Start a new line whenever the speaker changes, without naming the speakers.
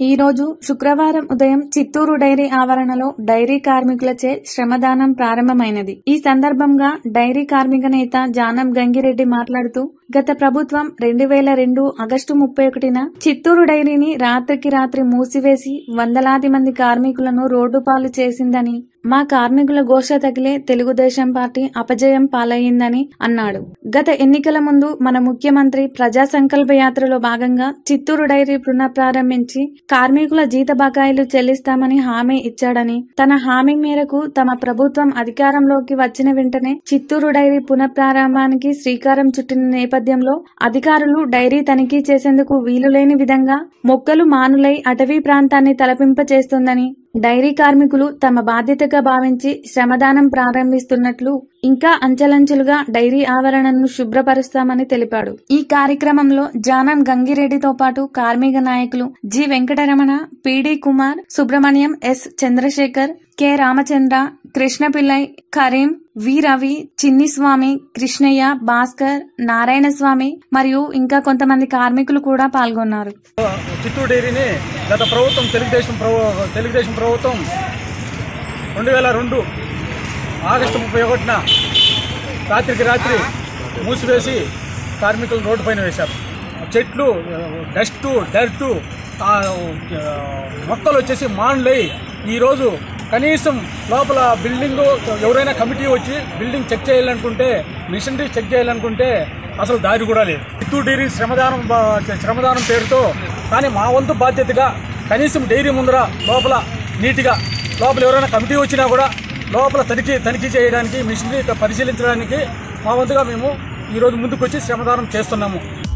ఈ రోజు శుక్రవారం ఉదయం చిత్తూరు డైరీ ఆవరణలో డైరీ కార్మికులచే శ్రమదానం ప్రారంభమైనది ఈ సందర్భంగా డైరీ కార్మిక నేత జానం గంగిరెడ్డి మాట్లాడుతూ గత ప్రభుత్వం రెండు వేల రెండు ఆగస్టు ముప్పై ఒకటిన చిత్తూరు డైరీని రాత్రికి రాత్రి మూసివేసి వందలాది మంది కార్మికులను రోడ్డు పాలు చేసిందని మా కార్మికుల ఘోష తగిలే తెలుగుదేశం పార్టీ అపజయం పాలయ్యిందని అన్నాడు గత ఎన్నికల ముందు మన ముఖ్యమంత్రి ప్రజా సంకల్ప యాత్రలో భాగంగా చిత్తూరు డైరీ పునఃప్రారంభించి కార్మికుల జీత బకాయిలు చెల్లిస్తామని హామీ ఇచ్చాడని తన హామీ మేరకు తమ ప్రభుత్వం అధికారంలోకి వచ్చిన వెంటనే చిత్తూరు డైరీ పునఃప్రారంభానికి శ్రీకారం చుట్టిన నేపథ్యంలో అధికారులు డైరీ తనిఖీ చేసేందుకు వీలులేని విధంగా మొక్కలు మానులై అటవీ ప్రాంతాన్ని తలపింపచేస్తుందని డైరీ కార్మికులు తమ బాధ్యతగా భావించి శ్రమదానం ప్రారంభిస్తున్నట్లు ఇంకా అంచెలంచెలుగా డైరీ ఆవరణను శుభ్రపరుస్తామని తెలిపాడు ఈ కార్యక్రమంలో జానం గంగిరెడ్డితో పాటు కార్మిక నాయకులు G Venkataramana P D Kumar Subrahmanyam S Chandrasekhar K Ramachandra Krishnapillai Kareem V Ravi Chinni Swamy Krishnaiah Bhaskar Narayana స్వామి మరియు ఇంకా కొంతమంది కార్మికులు కూడా పాల్గొన్నారు
చిత్తూరు డైరీని గత ప్రభుత్వం తెలుగుదేశం ప్రభు తెలుగుదేశం ప్రభుత్వం రెండు వేల రెండు ఆగస్టు ముప్పై ఒకటిన రాత్రికి రాత్రి మూసివేసి కార్మికులను రోడ్డు పైన వేశారు చెట్లు డస్ట్ డర్టు ఆ, మొక్కలు వచ్చేసి మాన్లై ఈరోజు కనీసం లోపల బిల్డింగ్ ఎవరైనా కమిటీ వచ్చి బిల్డింగ్ చెక్ చేయాలనుకుంటే మిషనరీ చెక్ చేయాలనుకుంటే అసలు దారి కూడా లేదు చిత్తూరు డైరీ శ్రమదానం బా- శ్రమదానం పేరుతో కానీ మా వంతు బాధ్యతగా కనీసం డైరీ ముందర లోపల నీట్గా లోపల ఎవరైనా కమిటీ వచ్చినా కూడా లోపల తనిఖీ తనిఖీ చేయడానికి మిషనరీ పరిశీలించడానికి మా వంతుగా మేము ఈరోజు ముందుకు వచ్చి శ్రమదానం చేస్తున్నాము